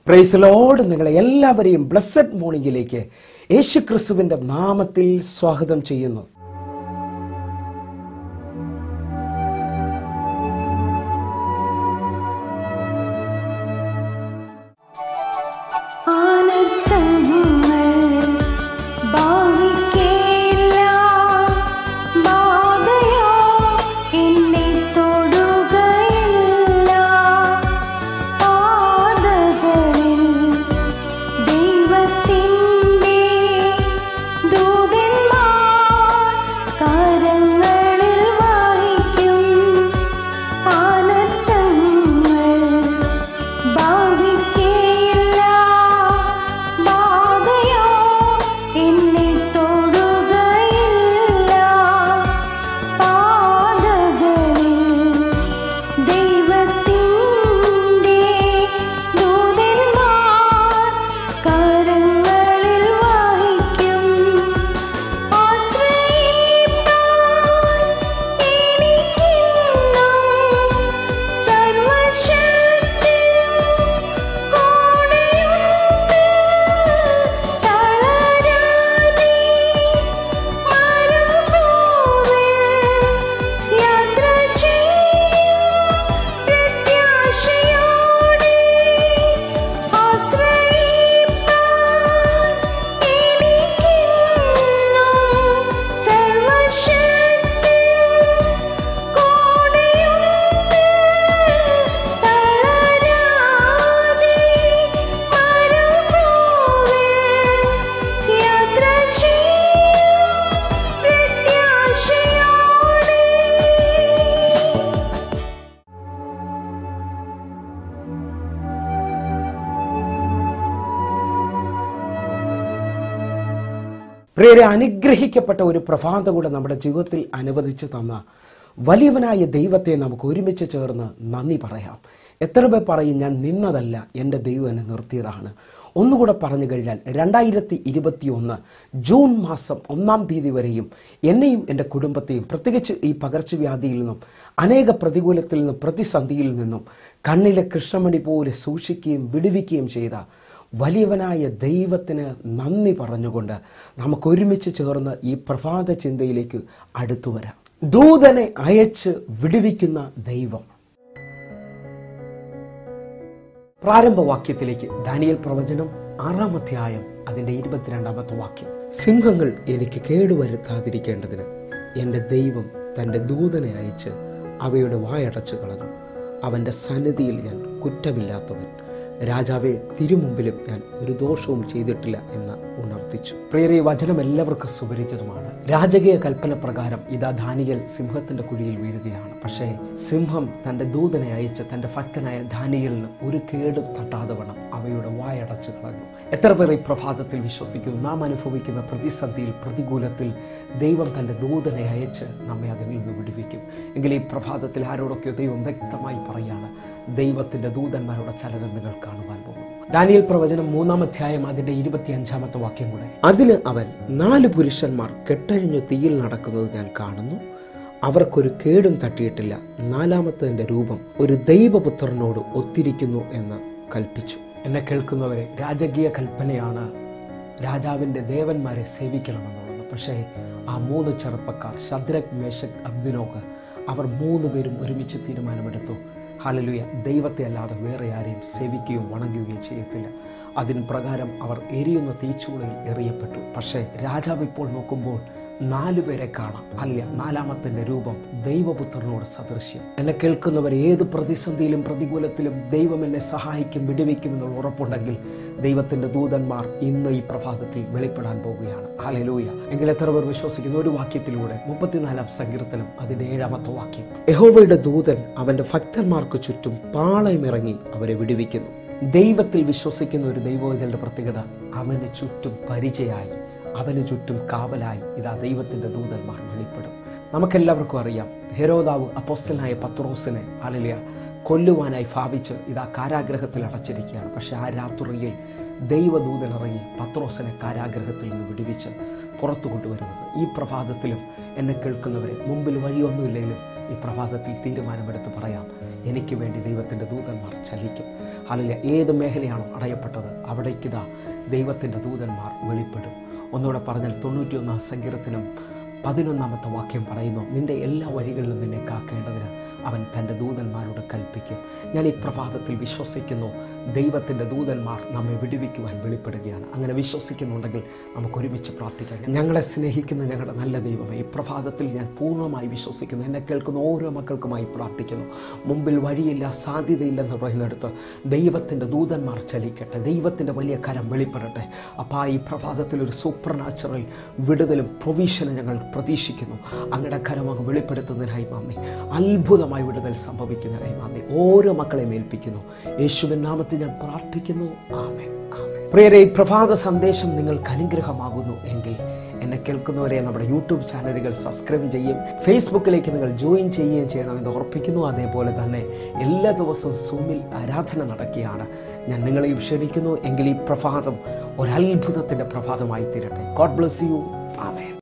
Price load നിങ്ങളെ എല്ലാവരെയും blessed മോർണിംഗിലേക്ക് യേശു ക്രിസ്തുവിൻ്റെ നാമത്തിൽ സ്വാഗതം ചെയ്യുന്നു ആനന്ദങ്ങൾ ഭാവിക്കേല ബാധയോ എന്നെ തൊടുകയില്ല പാതകളിൽ ദൈവത്തിൻ്റെ ദൂതന്മാർ കരങ്ങളിൽ വഹിക്കും ആനന്ദങ്ങൾ ഭാവിക്കേല ബാധയോ എന്നെ തൊടുകയില്ല പാതകളിൽ ദൈവത്തിൻ്റെ ദൂതന്മാർ കരങ്ങളിൽ വഹിക്കും ആശ്രയിപ്പാൻ എനിക്കെന്നും സർവശക്തനും കൂടെയുണ്ട്. തളരാതെ മരുഭൂമിൽ യാത്ര ചെയ്യും പ്രത്യാശയോടെ ആശ്രയിപ്പാൻ എനിക്കെന്നും സർവശക്തനും കൂടെയുണ്ട്. തളരാതെ മരുഭൂമിൽ യാത്ര ചെയ്യും പ്രത്യാശയോടെ പ്രിയരെ അനുഗ്രഹിക്കപ്പെട്ട ഒരു പ്രഭാതം കൂടെ നമ്മുടെ ജീവിതത്തിൽ അനുവദിച്ചു തന്ന വലിയവനായ ദൈവത്തെ നമുക്ക് ഒരുമിച്ച് ചേർന്ന് നന്ദി പറയാം എത്ര പേർ പറയും ഞാൻ നിന്നതല്ല എൻ്റെ ദൈവം എന്നെ നിർത്തിയതാണ് ഒന്നുകൂടെ പറഞ്ഞു കഴിഞ്ഞാൽ രണ്ടായിരത്തി ഇരുപത്തി ഒന്ന് ജൂൺ മാസം ഒന്നാം തീയതി വരെയും എന്നെയും എൻ്റെ കുടുംബത്തെയും പ്രത്യേകിച്ച് ഈ പകർച്ചവ്യാധിയിൽ നിന്നും അനേക പ്രതികൂലത്തിൽ നിന്നും പ്രതിസന്ധിയിൽ നിന്നും കണ്ണിലെ കൃഷ്ണമണി പോലെ സൂക്ഷിക്കുകയും വിടുവിക്കുകയും ചെയ്ത വലിയവനായ ദൈവത്തിന് നന്ദി പറഞ്ഞുകൊണ്ട് നമുക്ക് ഒരുമിച്ച് ചേർന്ന് ഈ പ്രഭാത ചിന്തയിലേക്ക് അടുത്തു വരാം ദൂതനെ അയച്ച് വിടുവിക്കുന്ന ദൈവം പ്രാരംഭവാക്യത്തിലേക്ക് ദാനിയൽ പ്രവചനം ആറാം അധ്യായം അതിൻ്റെ ഇരുപത്തിരണ്ടാമത്തെ വാക്യം സിംഹങ്ങൾ എനിക്ക് കേടുവരുത്താതിരിക്കേണ്ടതിന് എൻ്റെ ദൈവം തൻ്റെ ദൂതനെ അയച്ച് അവയുടെ വായടച്ചു കളഞ്ഞു അവൻ്റെ സന്നിധിയിൽ ഞാൻ കുറ്റമില്ലാത്തവൻ രാജാവെ തിരുമുമ്പിലും ഞാൻ ഒരു ദോഷവും ചെയ്തിട്ടില്ല എന്ന് ഉണർത്തിച്ചു പ്രിയരെ ഈ വചനം എല്ലാവർക്കും സുപരിചിതമാണ് രാജകീയ കൽപ്പന പ്രകാരം ഇതാ ധാനിയൽ സിംഹത്തിന്റെ കുഴിയിൽ വീഴുകയാണ് പക്ഷേ സിംഹം തന്റെ ദൂതനെ അയച്ച് തന്റെ ഭക്തനായ ധാനിയലിന് ഒരു കേടും തട്ടാതെ വണ്ണം അവയുടെ വായടച്ചു കളഞ്ഞു എത്ര പേർ ഈ പ്രഭാതത്തിൽ വിശ്വസിക്കുന്നു നാം അനുഭവിക്കുന്ന പ്രതിസന്ധിയിൽ പ്രതികൂലത്തിൽ ദൈവം തന്റെ ദൂതനെ അയച്ച് നമ്മെ അതിൽ നിന്ന് വിടുവിക്കും എങ്കിൽ ഈ പ്രഭാതത്തിൽ ആരോടൊക്കെയോ ദൈവം വ്യക്തമായി പറയാണ് ദൈവത്തിന്റെ ദൂതന്മാരുടെ ചലനം നിങ്ങൾ കാണുവാൻ പോകുന്നു ദാനിയൽ പ്രവചനം മൂന്നാം അധ്യായം അതിന്റെ ഇരുപത്തി അഞ്ചാമത്തെ വാക്യം കൂടെ അതിന് അവൻ നാല് പുരുഷന്മാർ കെട്ടഴിഞ്ഞു തീയിൽ നടക്കുന്നത് ഞാൻ കാണുന്നു അവർക്കൊരു കേടും തട്ടിയിട്ടില്ല നാലാമത്തതിന്റെ രൂപം ഒരു ദൈവപുത്രനോട് ഒത്തിരിക്കുന്നു എന്ന് കൽപ്പിച്ചു എന്നെ കേൾക്കുന്നവരെ രാജകീയ കൽപ്പനയാണ് രാജാവിൻ്റെ ദേവന്മാരെ സേവിക്കണമെന്നുള്ളത് പക്ഷേ ആ മൂന്ന് ചെറുപ്പക്കാർ ശദ്രക് മേശക് അബ്ദിനോക്ക് അവർ മൂന്ന് പേരും ഒരുമിച്ച് തീരുമാനമെടുത്തു ഹലലുയ ദൈവത്തെ അല്ലാതെ വേറെ ആരെയും സേവിക്കുകയും വണങ്ങുകയും ചെയ്യത്തില്ല അതിന് പ്രകാരം അവർ എരിയുന്ന തീച്ചുളയിൽ എറിയപ്പെട്ടു പക്ഷേ രാജാവ് ഇപ്പോൾ നോക്കുമ്പോൾ നാലു പേരെ കാണാം അല്ല നാലാമത്തിൻ്റെ രൂപം ദൈവപുത്രനോട് സദൃശ്യം എന്നെ കേൾക്കുന്നവർ ഏത് പ്രതിസന്ധിയിലും പ്രതികൂലത്തിലും ദൈവം എന്നെ സഹായിക്കും വിടുവിക്കും എന്നുള്ള ഉറപ്പുണ്ടെങ്കിൽ ദൈവത്തിൻ്റെ ദൂതന്മാർ ഇന്ന് ഈ പ്രഭാതത്തിൽ വെളിപ്പെടാൻ പോവുകയാണ് ഹലലൂയ എങ്കിൽ എത്ര പേർ വിശ്വസിക്കുന്ന ഒരു വാക്യത്തിലൂടെ മുപ്പത്തിനാലാം സങ്കീർത്തനം അതിൻ്റെ ഏഴാമത്തെ വാക്യം യഹോവയുടെ ദൂതൻ അവൻ്റെ ഭക്തന്മാർക്ക് ചുറ്റും പാളയമിറങ്ങി അവരെ വിടുവിക്കുന്നു ദൈവത്തിൽ വിശ്വസിക്കുന്ന ഒരു ദൈവോധയുടെ പ്രത്യേകത അവന് ചുറ്റും പരിചയമായി അവന് ചുറ്റും കാവലായി ഇതാ ദൈവത്തിൻ്റെ ദൂതന്മാർ വെളിപ്പെടും നമുക്കെല്ലാവർക്കും അറിയാം ഹെരോദാവ് അപ്പോസ്റ്റലായ പത്രോസിനെ അലലിയ കൊല്ലുവാനായി ഭാവിച്ച് ഇതാ കാരാഗ്രഹത്തിൽ അടച്ചിരിക്കുകയാണ് പക്ഷെ ആ രാത്രിയിൽ ദൈവദൂതൻ ഇറങ്ങി പത്രോസിനെ കാരാഗ്രഹത്തിൽ നിന്ന് വിടുവിച്ച് പുറത്തു കൊണ്ടുവരുന്നത് ഈ പ്രഭാതത്തിലും എന്നെ കേൾക്കുന്നവരെ മുമ്പിൽ വഴിയൊന്നുമില്ലെങ്കിലും ഈ പ്രഭാതത്തിൽ തീരുമാനമെടുത്ത് പറയാം എനിക്ക് വേണ്ടി ദൈവത്തിൻ്റെ ദൂതന്മാർ ചലിക്കും അല്ലെങ്കിൽ ഏത് മേഖലയാണോ അടയപ്പെട്ടത് അവിടേക്കിതാ ദൈവത്തിൻ്റെ ദൂതന്മാർ വെളിപ്പെടും ഒന്നുകൂടെ പറഞ്ഞാൽ തൊണ്ണൂറ്റിയൊന്നാം സങ്കീർത്തനം പതിനൊന്നാമത്തെ വാക്യം പറയുന്നു നിന്റെ എല്ലാ വഴികളിലും നിന്നെ കാക്കേണ്ടതിന് അവൻ തൻ്റെ ദൂതന്മാരോട് കൽപ്പിക്കും ഞാൻ ഈ പ്രഭാതത്തിൽ വിശ്വസിക്കുന്നു ദൈവത്തിൻ്റെ ദൂതന്മാർ നമ്മെ വിടുവിക്കുവാൻ വെളിപ്പെടുകയാണ് അങ്ങനെ വിശ്വസിക്കുന്നുണ്ടെങ്കിൽ നമുക്ക് ഒരുമിച്ച് പ്രാർത്ഥിക്കാം ഞങ്ങളെ സ്നേഹിക്കുന്ന ഞങ്ങളുടെ നല്ല ദൈവമേ ഈ പ്രഭാതത്തിൽ ഞാൻ പൂർണ്ണമായി വിശ്വസിക്കുന്നു എന്നെ കേൾക്കുന്ന ഓരോ മക്കൾക്കുമായി പ്രാർത്ഥിക്കുന്നു മുമ്പിൽ വഴിയില്ല സാധ്യതയില്ലെന്ന് പറയുന്നിടത്ത് ദൈവത്തിൻ്റെ ദൂതന്മാർ ചലിക്കട്ടെ ദൈവത്തിൻ്റെ വലിയ കരം വെളിപ്പെടട്ടെ അപ്പോൾ ഈ പ്രഭാതത്തിൽ ഒരു സൂപ്പർ നാച്ചുറൽ വിടുതലും പ്രൊവിഷനും ഞങ്ങൾ പ്രതീക്ഷിക്കുന്നു അങ്ങയുടെ കരം അങ്ങ് വെളിപ്പെടുത്തുന്നതിനായി നന്ദി അത്ഭുതമായി വിടുതൽ സംഭവിക്കുന്നതിനായി നന്ദി ഓരോ മക്കളെയും ഏൽപ്പിക്കുന്നു യേശുവിൻ നാമത്തിൽ ഞാൻ പ്രാർത്ഥിക്കുന്നു ആമേ ആമേ പ്രിയരെ ഈ പ്രഭാത സന്ദേശം നിങ്ങൾക്ക് അനുഗ്രഹമാകുന്നു എങ്കിൽ എന്നെ കേൾക്കുന്നവരെ നമ്മുടെ യൂട്യൂബ് ചാനലുകൾ സബ്സ്ക്രൈബ് ചെയ്യും ഫേസ്ബുക്കിലേക്ക് നിങ്ങൾ ജോയിൻ ചെയ്യുകയും ചെയ്യണമെന്ന് ഓർപ്പിക്കുന്നു അതേപോലെ തന്നെ എല്ലാ ദിവസവും സൂമിൽ ആരാധന നടക്കുകയാണ് ഞാൻ നിങ്ങളെയും ക്ഷണിക്കുന്നു എങ്കിൽ ഈ പ്രഭാതം ഒരത്ഭുതത്തിൻ്റെ പ്രഭാതമായി തീരട്ടെ ഗോഡ് ബ്ലസ് യു ആമേൻ